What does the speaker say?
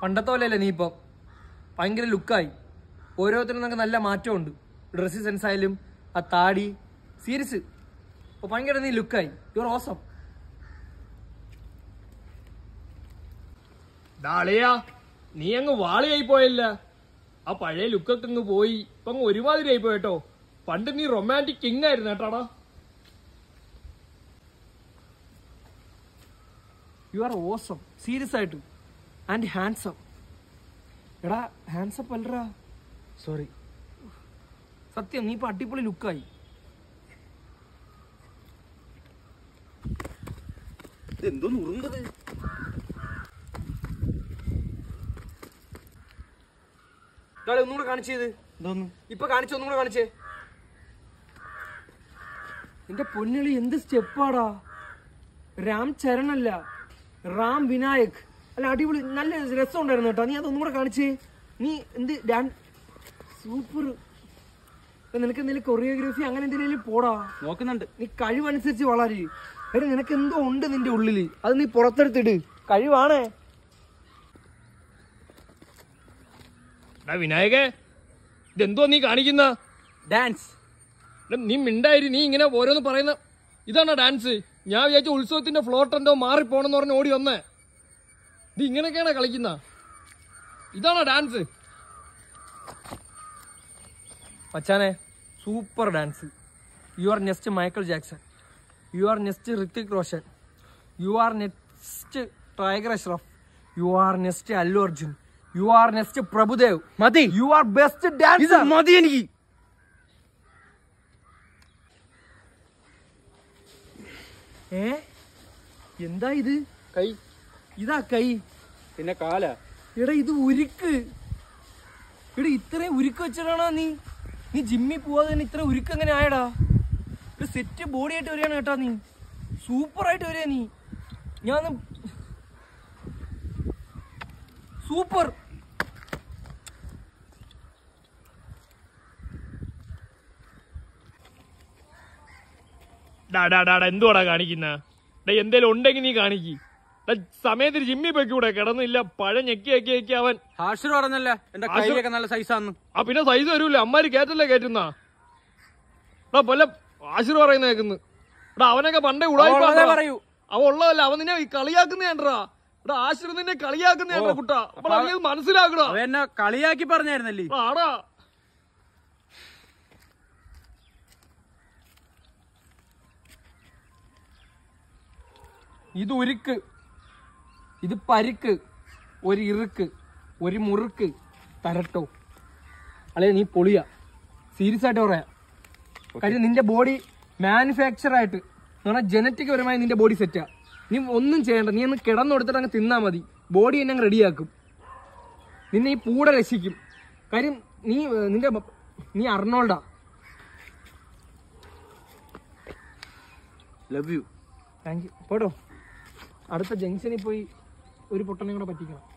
പണ്ടത്തെ പോലെയല്ലേ നീ ഇപ്പം ഭയങ്കര ലുക്കായി ഓരോരുത്തരും നമുക്ക് നല്ല മാറ്റമുണ്ട് ഡ്രസ്സി സെൻസ് ആയാലും ആ താടി സീരിയസ് അപ്പോൾ ഭയങ്കര നീ ലുക്കായി യുവർ ഓസം ഡാളിയാ നീ അങ്ങ് വാളിയായി പോയല്ല ആ പഴയ ലുക്കൊക്കെ അങ്ങ് പോയി ഇപ്പൊ അങ്ങ് ഒരുമാതിരി ആയി പോയിട്ടോ പണ്ട് നീ റൊമാൻറ്റിക് കിങ് ആയിരുന്നു കേട്ടാടാ യു ആർ ഓസം സീരിയസ് ആയിട്ട് ആൻഡ് ഹാൻസം എടാ ഹാൻസപ്പ് അല്ലടാ സോറി സത്യം നീ ഇപ്പൊ അടിപൊളി ലുക്കായി എന്തോ നുറുന്നത് ഇതാളെ ഒന്നുകൂടെ കാണിച്ചത് എന്തോന്നു ഇപ്പൊ കാണിച്ചു ഒന്നുകൂടെ കാണിച്ചേ എന്റെ പൊന്നളി എന്ത് സ്റ്റെപ്പാടാ രാം ചരണല്ല റാം വിനായക് അല്ല അടിപൊളി നല്ല രസം ഉണ്ടായിരുന്നു കേട്ടോ നീ അതൊന്നും കൂടെ കാണിച്ചേ നീ എന്ത് ഡാൻ സൂപ്പർ നിനക്ക് എന്തെങ്കിലും കൊറിയോഗ്രാഫി അങ്ങനെ എന്തെങ്കിലും പോടാ നോക്കുന്നുണ്ട് നീ കഴിവനുസരിച്ച് വളര് എടാ നിനക്ക് എന്തോ ഉണ്ട് നിന്റെ ഉള്ളില് അത് നീ പുറത്തെടുത്തിട് കഴിവാണേ എടാ വിനായകേ ഇതെന്തോ നീ കാണിക്കുന്ന ഡാൻസ് നീ മിണ്ടായിരി നീ ഇങ്ങനെ ഓരോന്ന് പറയുന്ന ഇതാണോ ഡാൻസ് ഞാൻ വിചാരിച്ച ഉത്സവത്തിന്റെ ഫ്ലോട്ട് എന്തോ മാറിപ്പോണെന്ന് പറഞ്ഞ് ഓടി വന്നേ ഇത് ഇങ്ങനെയൊക്കെയാണോ കളിക്കുന്ന ഇതാണോ ഡാൻസ് മച്ചാനെ super dance you are next Michael Jackson you are next Hrithik Roshan you are next Tiger Shroff you are next Allu Arjun you are next Prabhudev മതി യു ആർ ബെസ്റ്റ് ഡാൻസ് ഇത് മതി എനിക്ക് ഏ എന്താ ഇത് കൈ ഇതാ കൈ പിന്നെ കാല എടാ ഇത് ഉരുക്ക് എടാ ഇത്രയും ഉരുക്ക് വെച്ചിട്ടാണോ നീ നീ ജിമ്മിൽ പോവാതെ തന്നെ ഇത്ര ഉരുക്ക് എങ്ങനെ ആയടാ ഒരു സെറ്റ് ബോഡി ആയിട്ട് വരികയാണ് കേട്ടാ നീ സൂപ്പർ ആയിട്ട് വരിക നീ ഞാൻ സൂപ്പർ ഡാ ഡാ ഡാ ഡാ, എന്തുവാടാ കാണിക്കുന്ന ഡാ എന്തേലും ഉണ്ടെങ്കിൽ നീ കാണിക്ക് ഡാ സമയത്തിന് ജിമ്മിൽ പോയിക്കൂടെ കിടന്നില്ല പഴ ഞെക്കി ഞെക്കി ഞെക്കി അവൻ ഹാഷർ പറഞ്ഞല്ല എന്റെ കൈയൊക്കെ നല്ല സൈസാന്ന് ആ പിന്നെ സൈസ് വരൂല അമ്മാര് കേറ്റല്ലേ കേറ്റുന്ന എടാ പൊല്ല ആശിർ പറയുന്ന കേക്കുന്നു എടാ അവനൊക്കെ പണ്ടേ ഉള്ളതേ ഉടായി പറയൂ. അവൻ ഉള്ളതല്ല അവൻ നിന്നെ കളിയാക്കുന്നേണ്ടാ എടാ ആശിർ നിന്നെ കളിയാക്കുന്നേണ്ട കുട്ടാ അപ്പോൾ അപ്പൊ നീ അത് മനസ്സിലാക്കടാ അവ എന്നെ കളിയാക്കി പറഞ്ഞായിരുന്നല്ലേ എടാ, ആടാ ഇത് ഉരുക്ക് ഇത് പരുക്ക് ഒരു ഇറുക്ക് ഒരു മുറുക്ക് തരട്ടോ അല്ലെ നീ പൊളിയാ സീരിയസ് ആയിട്ട് പറയാം കാര്യം നിന്റെ ബോഡി മാനുഫാക്ചർ ആയിട്ട് എന്ന് പറഞ്ഞാൽ ജനറ്റിക് പരമായി നിന്റെ ബോഡി സെറ്റാ നീ ഒന്നും ചെയ്യണ്ട നീ ഒന്ന് കിടന്നു കൊടുത്തിട്ട് അങ്ങ് തിന്നാ മതി ബോഡി എന്നെ അങ്ങ് റെഡിയാക്കും നിന്നെ ഈ പൂടെ രക്ഷിക്കും കാര്യം നീ ഏർ, നിന്റെ ബ- നീ അർണോൾഡാ ലവ് യു താങ്ക് യു പോട്ടോ അടുത്ത ജംഗ്ഷനിൽ പോയി ഒരു പൊട്ടനെ കൂടെ പറ്റിക്കണം